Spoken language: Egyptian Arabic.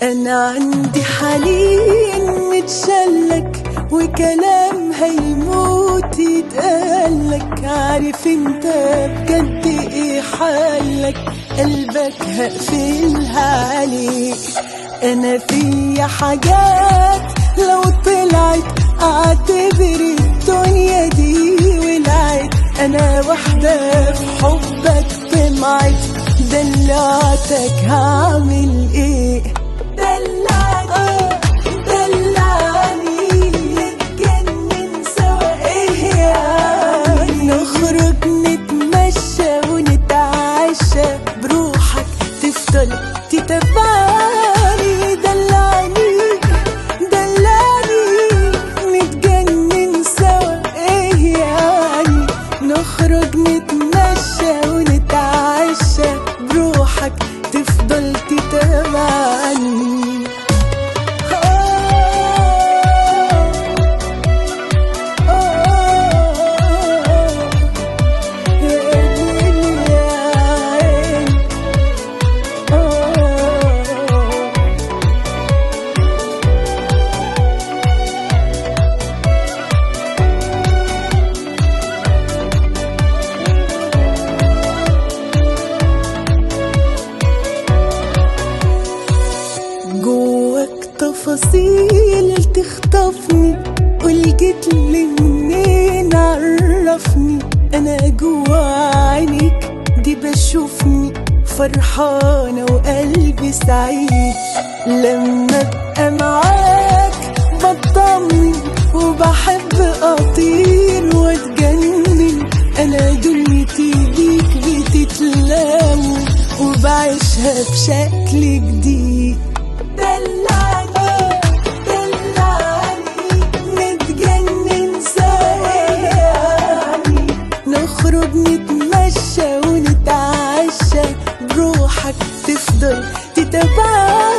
أنا عندي حنين متشلك وكلام هيموت يتقالك عارف انت بجد ايه حالك قلبك هقفلها عليك انا فيا حاجات لو طلعت اعتبر الدنيا دي ولعت انا واحدة في حبك طمعت دلعتك هعمل ايه دلعني دلعني نتجنن سوا ايه يعني نخرج نتمشى ونتعشى بروحك تفضل تتبعني دلعني دلعني نتجنن سوا ايه يعني نخرج نتمشى ونتعشى بروحك تفضل تتابعني جواك تفاصيل تخطفني قول جيت لي منين عرفني انا جوا عينيك دي بشوفني فرحانة وقلبي سعيد لما ابقى معاك بطمن وبحب اطير واتجنن انا دنيتي ليك بتتلام وبعيشها بشكل جديد دلعني دلعني نتجنن سوا نخرج نتمشى ونتعشى بروحك تفضل تتابعني